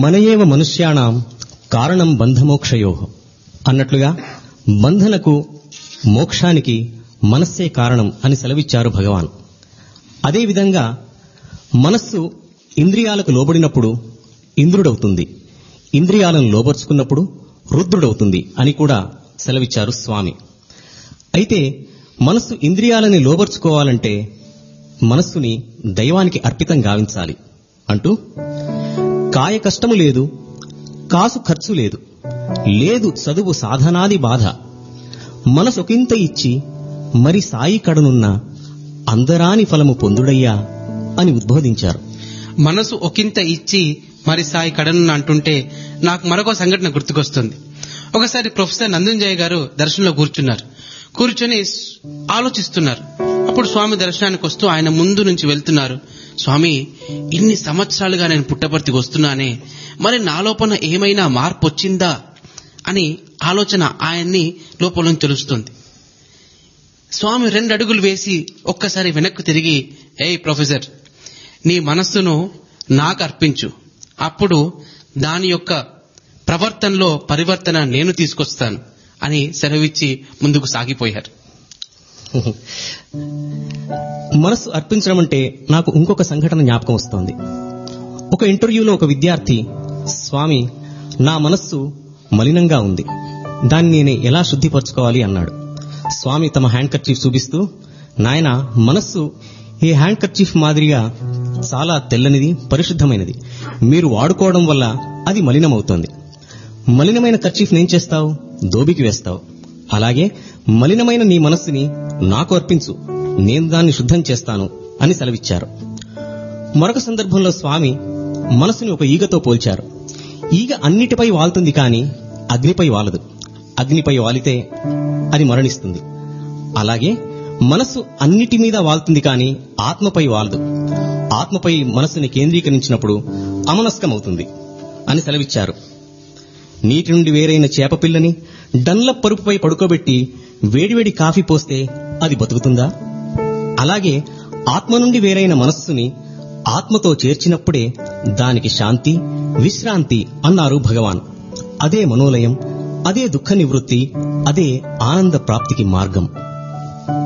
మనయేవ మనుష్యాణం కారణం బంధమోక్షయో అన్నట్లుగా బంధనకు మోక్షానికి మనస్సే కారణం అని సెలవిచ్చారు భగవాన్ అదేవిధంగా మనస్సు ఇంద్రియాలకు లోబడినప్పుడు ఇంద్రుడవుతుంది ఇంద్రియాలను లోబర్చుకున్నప్పుడు రుద్రుడవుతుంది అని కూడా సెలవిచ్చారు స్వామి అయితే మనస్సు ఇంద్రియాలని లోబర్చుకోవాలంటే మనస్సుని దైవానికి అర్పితం గావించాలి అంటూ కాయ కష్టము లేదు కాసు ఖర్చు లేదు లేదు చదువు సాధనాది బాధ మనసొకింత ఇచ్చి మరి సాయి కడనున్న అందరాని ఫలము పొందుడయ్యా అని ఉద్బోధించారు మనసు ఒకంత ఇచ్చి మరి సాయి కడను అంటుంటే నాకు మరొక సంఘటన గుర్తుకొస్తుంది ఒకసారి ప్రొఫెసర్ నందుంజయ్ గారు దర్శనంలో కూర్చున్నారు కూర్చొని స్- ఆలోచిస్తున్నారు అప్పుడు స్వామి దర్శనానికి వస్తూ ఆయన ముందు నుంచి వెళ్తున్నారు స్వామి ఇన్ని సంవత్సరాలుగా నేను పుట్టపర్తికి వస్తున్నానే మరి నా లోపల ఏమైనా మార్పు వచ్చిందా అని ఆలోచన ఆయన్ని లోపల నుంచి తెలుస్తుంది స్వామి రెండు అడుగులు వేసి ఒక్కసారి వెనక్కు తిరిగి ఏయ్ ప్రొఫెసర్ నీ మనస్సును నాకు అర్పించు అప్పుడు దాని యొక్క ప్రవర్తనలో పరివర్తన నేను తీసుకొస్తాను అని సెలవిచ్చి ముందుకు సాగిపోయారు మనస్సు అర్పించడం అంటే నాకు ఇంకొక సంఘటన జ్ఞాపకం వస్తోంది ఒక ఇంటర్వ్యూలో ఒక విద్యార్థి స్వామి నా మనస్సు మలినంగా ఉంది దాన్ని నేను ఎలా శుద్ధిపరచుకోవాలి అన్నాడు స్వామి తమ హ్యాండ్ కర్చీఫ్ చూపిస్తూ నాయన మనస్సు ఈ హ్యాండ్ కర్చీఫ్ మాదిరిగా చాలా తెల్లనిది పరిశుద్ధమైనది మీరు వాడుకోవడం వల్ల అది మలినమవుతోంది మలినమైన కర్చీఫ్ ఏం చేస్తావు దోబికి వేస్తావు అలాగే మలినమైన నీ మనస్సుని నాకు అర్పించు నేను దాన్ని శుద్ధం చేస్తాను అని సెలవిచ్చారు మరొక సందర్భంలో స్వామి మనసుని ఒక ఈగతో పోల్చారు ఈగ అన్నిటిపై వాలుతుంది కాని అగ్నిపై వాలదు అగ్నిపై వాలితే అది మరణిస్తుంది అలాగే మనస్సు అన్నిటి మీద వాలుతుంది కాని ఆత్మపై వాలదు ఆత్మపై మనస్సుని కేంద్రీకరించినప్పుడు అమనస్కమవుతుంది అని సెలవిచ్చారు నీటి నుండి వేరైన చేప పిల్లని డన్ల పరుపుపై పడుకోబెట్టి వేడివేడి కాఫీ పోస్తే అది బతుకుతుందా అలాగే ఆత్మ నుండి వేరైన మనస్సుని ఆత్మతో చేర్చినప్పుడే దానికి శాంతి విశ్రాంతి అన్నారు భగవాన్ అదే మనోలయం అదే దుఃఖ నివృత్తి అదే ఆనంద ప్రాప్తికి మార్గం